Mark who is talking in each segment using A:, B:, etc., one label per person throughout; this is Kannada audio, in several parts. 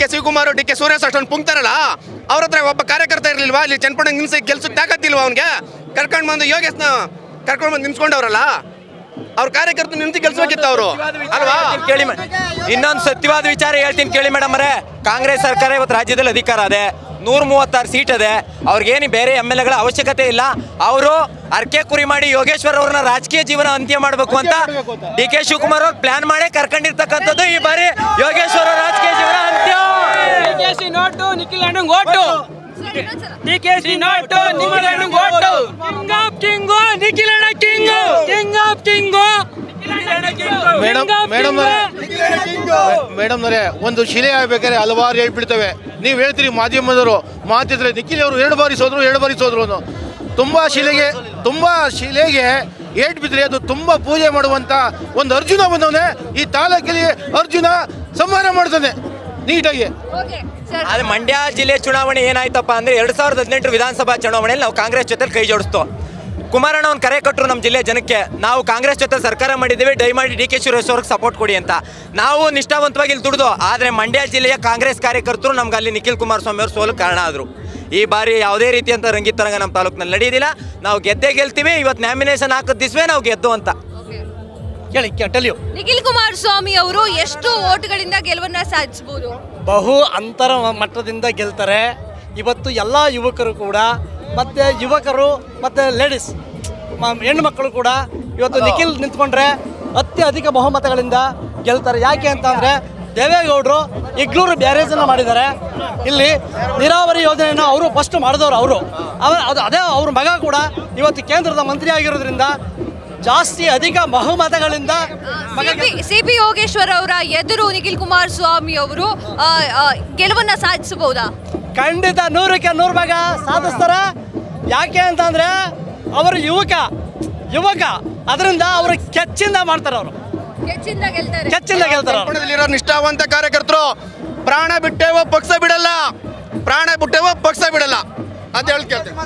A: K Shivakumar D K Suresh ಅಷ್ಟೊಂದು ಪುಂಕ್ತಾರಲ್ಲ ಅವ್ರ ಹತ್ರ ಒಬ್ಬ ಕಾರ್ಯಕರ್ತ ಇರ್ಲಿಲ್ವಾ ಇಲ್ಲಿ ಚನ್ನಪಣ್ಣ ನಿಲ್ಸಿ ಕೆಲ್ಸಕ್ಕೆ ತಾಕತ್ತಿಲ್ವಾ ಅವ್ನಿಗೆ ಕರ್ಕೊಂಡು ಬಂದು ಯೋಗೇಶ್ನ ಕರ್ಕೊಂಡು ಬಂದು ನಿಲ್ಸ್ಕೊಂಡವ್ರಲ್ಲ ಅವ್ರ ಕಾರ್ಯಕರ್ತರು ನಿಂತು ಕೆಲ್ಸಬೇಕಿತ್ತು ಅವರು ಅಲ್ವಾ
B: ಕೇಳಿ ಇನ್ನೊಂದು ಸತ್ಯವಾದ ವಿಚಾರ ಹೇಳ್ತೀನಿ ಕೇಳಿ ಮೇಡಮ್ ಅವರೇ ಕಾಂಗ್ರೆಸ್ ಸರ್ಕಾರ ಇವತ್ತು ರಾಜ್ಯದಲ್ಲಿ ಅಧಿಕಾರ ಅದೇ ನೂರ ಮೂವತ್ತಾರು ಸೀಟ್ ಇದೆ ಅವ್ರಿಗೇನು ಬೇರೆ ಎಮ್ ಎಲ್ ಎಗಳ ಅವಶ್ಯಕತೆ ಇಲ್ಲ ಅವರು ಅರ್ಕೆ ಕುರಿ ಮಾಡಿ ಯೋಗೇಶ್ವರ್ ಅವ್ರನ್ನ ರಾಜಕೀಯ ಜೀವನ ಅಂತ್ಯ ಮಾಡಬೇಕು ಅಂತ ಡಿ ಕೆ ಶಿವಕುಮಾರ್ ಅವ್ರು ಪ್ಲಾನ್ ಮಾಡಿ ಕರ್ಕೊಂಡಿರ್ತಕ್ಕಂಥದ್ದು ಈ ಬಾರಿ ಯೋಗೇಶ್ವರ ರಾಜಕೀಯ ಜೀವನ ಅಂತ್ಯ
C: ಡಿಕೆಸಿ ನೋಟು ನಿಖಿಲ್ ಅಣ್ಣಂಗ್ ಓಟು ಡಿಕೆಸಿ ನೋಟು ನಿಖಿಲ್ ಅಣ್ಣಂಗ್ vote king of king Nikhil ಅಣ್ಣ king king of king
D: madam madam madam ಅವರೇ ಒಂದು ಶಿಲೆ ಆಗ್ಬೇಕಾದ್ರೆ ಹಲವಾರು ಹೇಳ್ಬಿಡ್ತವೆ ನೀವು ಹೇಳ್ತೀರಿ ಮಾಧ್ಯಮದವರು ಮಾತಿದ್ರೆ ನಿಖಿಲ್ ಅವರು ಎರಡು ಬಾರಿ ಸೋದ್ರು ಎರಡು ಬಾರಿ ಸೋದ್ರು ಅನ್ನೋ ತುಂಬಾ ಶಿಲೆಗೆ ತುಂಬಾ ಶಿಲೆಗೆ ಏಟ್ ಬಿದ್ರೆ ಅದು ತುಂಬಾ ಪೂಜೆ ಮಾಡುವಂತ ಒಂದು ಅರ್ಜುನ ಬಂದವನೇ ಈ ತಾಲೂಕಲ್ಲಿ ಅರ್ಜುನ ಸಂಹಾರ ಮಾಡ್ತಾನೆ ನೀಟಾಗಿ
B: ಆದ್ರೆ ಮಂಡ್ಯ ಜಿಲ್ಲೆ ಚುನಾವಣೆ ಏನಾಯ್ತಪ್ಪ ಅಂದ್ರೆ ಎರಡ್ ಸಾವಿರದ ಹದಿನೆಂಟರ ವಿಧಾನಸಭಾ ಚುನಾವಣೆಯಲ್ಲಿ ನಾವು ಕಾಂಗ್ರೆಸ್ ಜೊತೆ ಕೈ ಜೋಡಿಸ್ತು ಕುಮಾರಣ್ಣ ಒಂದು ಕರೆ ಕೊಟ್ಟರು ನಮ್ಮ ಜಿಲ್ಲೆ ಜನಕ್ಕೆ ನಾವು ಕಾಂಗ್ರೆಸ್ ಜೊತೆ ಸರ್ಕಾರ ಮಾಡಿದ್ದೀವಿ ದಯಮಾಡಿ ಡಿ ಕೆ ಸುರೇಶ್ ಅವ್ರಿಗೆ ಸಪೋರ್ಟ್ ಕೊಡಿ ಅಂತ ನಾವು ನಿಷ್ಠಾವಂತವಾಗಿ ಇಲ್ಲಿ ದುಡಿದು ಆದರೆ ಮಂಡ್ಯ ಜಿಲ್ಲೆಯ ಕಾಂಗ್ರೆಸ್ ಕಾರ್ಯಕರ್ತರು ನಮ್ಗೆ ಅಲ್ಲಿ ನಿಖಿಲ್ ಕುಮಾರಸ್ವಾಮಿ ಅವರು ಸೋಲು ಕಾರಣ ಆದರು ಈ ಬಾರಿ ಯಾವುದೇ ರೀತಿಯಂತ ರಂಗಿತರಂಗ ನಮ್ಮ ತಾಲೂಕಿನಲ್ಲಿ ನಡೆಯೋದಿಲ್ಲ ನಾವು ಗೆದ್ದೇ ಗೆಲ್ತೀವಿ ಇವತ್ತು ನ್ಯಾಮಿನೇಷನ್ ಹಾಕಿದ ದಿವ್ಸವೇ ನಾವು ಗೆದ್ದು ಅಂತ
D: ಕೇಳಿ ಟೆಲ್ಯು
E: ನಿಖಿಲ್ ಕುಮಾರಸ್ವಾಮಿ ಅವರು ಎಷ್ಟು ಓಟ್ಗಳಿಂದ ಗೆಲುವನ್ನ ಸಾಧಿಸಬಹುದು
F: ಬಹು ಅಂತರ ಮಟ್ಟದಿಂದ ಗೆಲ್ತಾರೆ ಇವತ್ತು ಎಲ್ಲ ಯುವಕರು ಕೂಡ ಮತ್ತು ಯುವಕರು ಮತ್ತು ಲೇಡೀಸ್ ಹೆಣ್ಣು ಮಕ್ಕಳು ಕೂಡ ಇವತ್ತು ನಿಖಿಲ್ ನಿಂತ್ಕೊಂಡ್ರೆ ಅತ್ಯಧಿಕ ಬಹುಮತಗಳಿಂದ ಗೆಲ್ತಾರೆ ಯಾಕೆ ಅಂತಂದರೆ ದೇವೇಗೌಡರು ಇಗ್ಲೂರು ಬ್ಯಾರೇಜನ್ನು ಮಾಡಿದ್ದಾರೆ ಇಲ್ಲಿ ನೀರಾವರಿ ಯೋಜನೆಯನ್ನು ಅವರು ಫಸ್ಟ್ ಮಾಡಿದವರು ಅವರು ಅವ ಅದು ಅದೇ ಅವ್ರ ಮಗ ಕೂಡ ಇವತ್ತು ಕೇಂದ್ರದ ಮಂತ್ರಿ ಆಗಿರೋದ್ರಿಂದ ಜಾಸ್ತಿ ಅಧಿಕ ಬಹುಮತಗಳಿಂದ ಮಗ ಗೆಲ್-
E: ಸಿ ಪಿ ಯೋಗೇಶ್ವರ್ ಅವರ ಎದುರು ನಿಖಿಲ್ ಕುಮಾರಸ್ವಾಮಿ ಅವರು ಆ, ಆ, ಗೆಲುವನ್ನ ಸಾಧಿಸಬಹುದಾ
F: ಖಂಡಿತ ನೂರಕ್ಕೆ ನೂರು ಭಾಗ ಸಾಧಿಸ್ತಾರೆ ಯಾಕೆ ಅಂತಂದ್ರೆ ಅವರು ಯುವಕ ಯುವಕ ಅದರಿಂದ ಅವರು ಕೆಚ್ಚಿಂದ ಮಾಡ್ತಾರೆ ಅವರು
E: ಹೆಚ್ಚಿಂದ ಗೆಲ್ತಾರೆ
F: ಕೆಚ್ಚಿಂದ ಗೆಲ್ತಾರೆ ಅವ್ರು.
A: ಚನ್ನಪಟ್ಟಣದಲ್ಲಿರೋ ನಿಷ್ಠಾವಂತ ಕಾರ್ಯಕರ್ತರು ಪ್ರಾಣ ಬಿಟ್ಟೇವೋ ಪಕ್ಷ ಬಿಡಲ್ಲ ಪ್ರಾಣ ಬಿಟ್ಟೇವೋ ಪಕ್ಷ ಬಿಡಲ್ಲ ಅದ್ ಹೇಳಿ ಕೇಳ್ತೀನಿ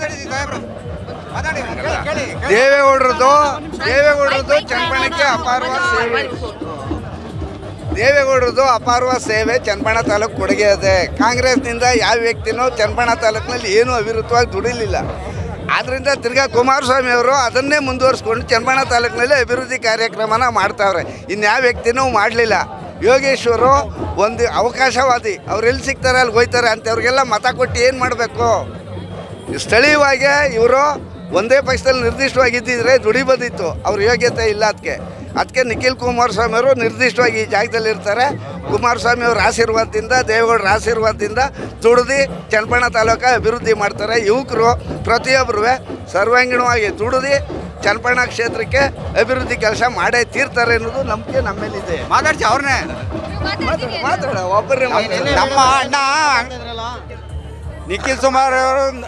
G: ದೇವೇಗೌಡರದು ದೇವೇಗೌಡರದು ಚನ್ನಪಣ್ಣಕ್ಕೆ ಅಪಾರವಾದ ಸೇವೆ ದೇವೇಗೌಡರದು ಅಪಾರವಾದ ಸೇವೆ ಚನ್ನಪಣ್ಣ ತಾಲೂಕು ಕೊಡುಗೆ ಇದೆ ಕಾಂಗ್ರೆಸ್ನಿಂದ ಯಾವ ವ್ಯಕ್ತಿನೂ ಚನ್ನಪಣ್ಣ ತಾಲೂಕಿನಲ್ಲಿ ಏನೂ ಅವಿರುದ್ಧವಾಗಿ ದುಡಿಲಿಲ್ಲ ಆದ್ದರಿಂದ ತಿರ್ಗಾ ಕುಮಾರಸ್ವಾಮಿ ಅವರು ಅದನ್ನೇ ಮುಂದುವರಿಸ್ಕೊಂಡು ಚನ್ನಪಣ್ಣ ತಾಲೂಕಿನಲ್ಲಿ ಅಭಿವೃದ್ಧಿ ಕಾರ್ಯಕ್ರಮನ ಮಾಡ್ತಾವ್ರೆ ಇನ್ಯಾವ ವ್ಯಕ್ತಿನೂ ಮಾಡಲಿಲ್ಲ ಯೋಗೇಶ್ವರು ಒಂದು ಅವಕಾಶವಾದಿ ಅವ್ರು ಎಲ್ಲಿ ಸಿಗ್ತಾರೆ ಅಲ್ಲಿ ಹೋಯ್ತಾರೆ ಅಂಥವ್ರಿಗೆಲ್ಲ ಮತ ಕೊಟ್ಟು ಏನು ಮಾಡಬೇಕು ಸ್ಥಳೀಯವಾಗಿ ಇವರು ಒಂದೇ ಪಕ್ಷದಲ್ಲಿ ನಿರ್ದಿಷ್ಟವಾಗಿ ಇದ್ದಿದ್ರೆ ದುಡಿಬೋದಿತ್ತು ಅವ್ರ ಯೋಗ್ಯತೆ ಇಲ್ಲ ಅದಕ್ಕೆ ಅದಕ್ಕೆ ನಿಖಿಲ್ ಕುಮಾರಸ್ವಾಮಿ ಅವರು ನಿರ್ದಿಷ್ಟವಾಗಿ ಈ ಜಾಗದಲ್ಲಿ ಇರ್ತಾರೆ ಕುಮಾರಸ್ವಾಮಿ ಅವ್ರ ಆಶೀರ್ವಾದದಿಂದ ದೇವೇಗೌಡರ ಆಶೀರ್ವಾದದಿಂದ ದುಡಿದು ಚನ್ನಪಣ್ಣ ತಾಲೂಕು ಅಭಿವೃದ್ಧಿ ಮಾಡ್ತಾರೆ ಯುವಕರು ಪ್ರತಿಯೊಬ್ಬರು ಸರ್ವಾಂಗೀಣವಾಗಿ ದುಡಿದು ಚನ್ನಪಣ್ಣ ಕ್ಷೇತ್ರಕ್ಕೆ ಅಭಿವೃದ್ಧಿ ಕೆಲಸ ಮಾಡೇ ತೀರ್ತಾರೆ ಅನ್ನೋದು ನಂಬಿಕೆ ನಮ್ಮಲ್ಲಿದೆ
H: ಮಾತಾಡ್ಸಿ ಅವ್ರನ್ನೇ
G: ಮಾತಾಡ ಒಬ್ಬರೇ
H: ನಮ್ಮ ಅಣ್ಣ ನಿಖಿಲ್ ಸುಮಾರ್ ಅವರು